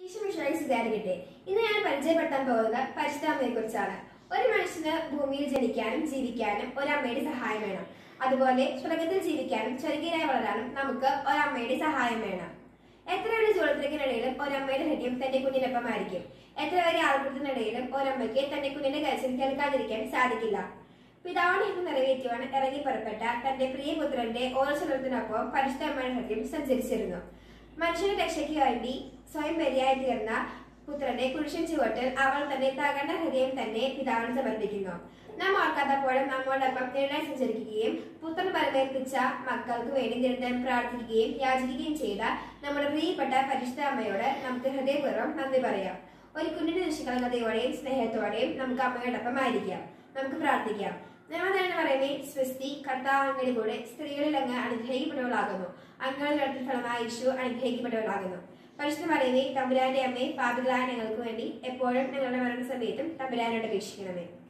ഈശ്വരായി സുധാരിക്കട്ടെ ഇന്ന് ഞാൻ പരിചയപ്പെടുത്താൻ പോകുന്നത് പരിശുദ്ധാമ്മയെ കുറിച്ചാണ് ഒരു മനുഷ്യന് ഭൂമിയിൽ ജനിക്കാനും ജീവിക്കാനും ഒരമ്മയുടെ സഹായം വേണം അതുപോലെ സ്വർഗത്തിൽ ജീവിക്കാനും ചെറുകിരായി വളരാനും നമുക്ക് ഒരമ്മയുടെ സഹായം വേണം എത്ര വലിയ ജോലത്തിലേക്കിനിടയിലും ഒരമ്മയുടെ ഹൃദയം തന്റെ കുഞ്ഞിനൊപ്പമായിരിക്കും എത്ര വലിയ ആൾക്കൂട്ടത്തിനിടയിലും ഒരമ്മയ്ക്ക് തന്റെ കുഞ്ഞിന്റെ കരച്ചിൽ കേൾക്കാതിരിക്കാൻ സാധിക്കില്ല പിതാവിനെ ഹിതം നിറവേറ്റുവാൻ ഇറങ്ങി പുറപ്പെട്ട തന്റെ പ്രിയപുത്രന്റെ ഓരോ ചലനത്തിനൊപ്പം പരിശുദ്ധമ്മയുടെ ഹൃദയം സഞ്ചരിച്ചിരുന്നു മനുഷ്യന്റെ രക്ഷയ്ക്ക് വേണ്ടി സ്വയം ബലിയായി തീർന്ന പുത്രന്റെ കുരിശൻ ചുവട്ടിൽ അവൾ തന്റെ തകർന്ന ഹൃദയം തന്നെ പിതാവിന് സമർപ്പിക്കുന്നു നാം ഓർക്കാത്തപ്പോഴും നമ്മോടൊപ്പം നിഴലായി സഞ്ചരിക്കുകയും പുത്രൻ പരമേൽപ്പിച്ച മക്കൾക്ക് വേണ്ടി നിരന്തരം പ്രാർത്ഥിക്കുകയും യാചിക്കുകയും ചെയ്ത നമ്മുടെ പ്രിയപ്പെട്ട പരിശുദ്ധ അമ്മയോട് നമുക്ക് ഹൃദയപൂർവ്വം നന്ദി പറയാം ഒരു കുഞ്ഞിന്റെ നിഷ്കളങ്കതയോടെയും സ്നേഹത്തോടെയും നമുക്ക് അമ്മയോടൊപ്പം ആയിരിക്കാം നമുക്ക് പ്രാർത്ഥിക്കാം നിയമതന്നെ പറയുമേ സ്വസ്തി കർത്താവങ്ങളുടെ കൂടെ സ്ത്രീകളിൽ അങ്ങ് അനുഗ്രഹിക്കപ്പെട്ടവളാകുന്നു അങ്ങളുടെ അടുത്ത ഫലമായ യേശു അനുഗ്രഹിക്കപ്പെട്ടവളാകുന്നു പരിശുദ്ധ പറയുമേ തമ്പുരാന്റെ അമ്മയെ പാപികളായ ഞങ്ങൾക്ക് വേണ്ടി എപ്പോഴും ഞങ്ങളുടെ മരണസമയത്തും തമ്പുരാനോട് അപേക്ഷിക്കണമേ